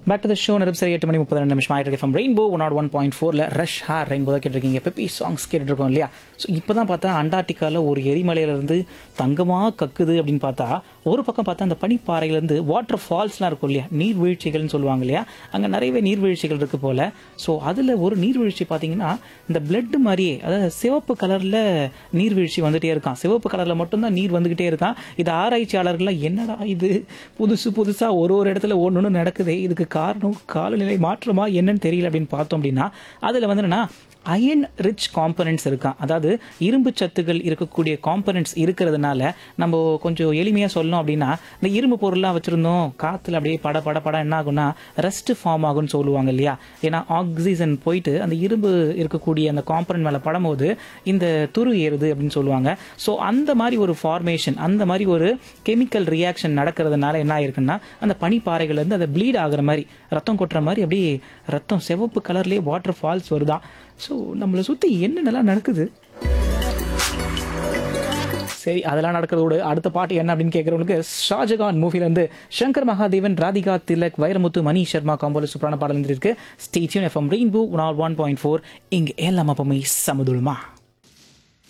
back to the show நிரப்பு சரி எட்டு மணி முப்பது ரெண்டு நிமிஷம் ஆயிட்டு from Rainbow one nought one point ஃபோரில் ரஷ் ஹார் ரெயின்போ தான் கேட்டிருக்கீங்க பெப்பி சாங்ஸ் கேட்டுருக்கோம் இல்லையா ஸோ இப்போ தான் பார்த்தா அண்டார்டிகாவில் ஒரு எரிமலையிலேருந்து தங்கமாக கக்குது அப்படின்னு பார்த்தா ஒரு பக்கம் பார்த்தா அந்த பனிப்பாறையிலேருந்து வாட்டர் ஃபால்ஸ்லாம் இருக்கும் இல்லையா நீர்வீழ்ச்சிகள்னு சொல்லுவாங்க இல்லையா அங்கே நிறையவே நீர்வீழ்ச்சிகள் இருக்குது போல் ஸோ அதில் ஒரு நீர்வீழ்ச்சி பார்த்தீங்கன்னா இந்த பிளட் மாதிரியே அதாவது சிவப்பு கலரில் நீர்வீழ்ச்சி வந்துகிட்டே இருக்கான் சிவப்பு கலரில் மட்டும்தான் நீர் வந்துக்கிட்டே இருக்கான் இது ஆராய்ச்சியாளர்கள்லாம் என்னடா இது புதுசு புதுசாக ஒரு ஒரு இடத்துல ஒன்று ஒன்று நடக்குது இதுக்கு காரணம் காலநிலை மாற்றமா என்னன்னு தெரியல அப்படின்னு பார்த்தோம் அப்படின்னா அதில் வந்து என்னன்னா அயன் ரிச் காம்பனன்ட்ஸ் இருக்கான் அதாவது இரும்பு சத்துக்கள் இருக்கக்கூடிய காம்பனன்ட்ஸ் இருக்கிறதுனால நம்ம கொஞ்சம் எளிமையாக சொல்லணும் அப்படின்னா இந்த இரும்பு பொருள்லாம் வச்சுருந்தோம் காற்றுல அப்படியே பட பட பட என்ன ஆகும்னா ரெஸ்ட் ஃபார்ம் ஆகும்னு சொல்லுவாங்க இல்லையா ஏன்னா ஆக்சிஜன் போயிட்டு அந்த இரும்பு இருக்கக்கூடிய அந்த காம்பனன்ட் மேலே படும்போது இந்த துரு ஏறுது அப்படின்னு சொல்லுவாங்க ஸோ அந்த மாதிரி ஒரு ஃபார்மேஷன் அந்த மாதிரி ஒரு கெமிக்கல் ரியாக்ஷன் நடக்கிறதுனால என்ன ஆயிருக்குன்னா அந்த பனிப்பாறைகள்லேருந்து அதை ப்ளீட் ஆகுற மாதிரி ரத்தம் கொட்டுற மாதிரி அப்படியே ரத்தம் சிவப்பு கலர்லேயே வாட்டர் ஃபால்ஸ் வருதான் ஸோ நம்மளை சுற்றி என்னென்னலாம் நடக்குது சரி அதெல்லாம் நடக்கிறதோடு அடுத்த பாட்டு என்ன அப்படின்னு கேட்குறவங்களுக்கு ஷாஜகான் மூவிலேருந்து சங்கர் மகாதேவன் ராதிகா திலக் வைரமுத்து மணி சர்மா காம்போல சூப்பரான பாடல் இருக்கு station FM Rainbow one one point four இங்கே எல்லாம் அப்பமே சமுதுல்மா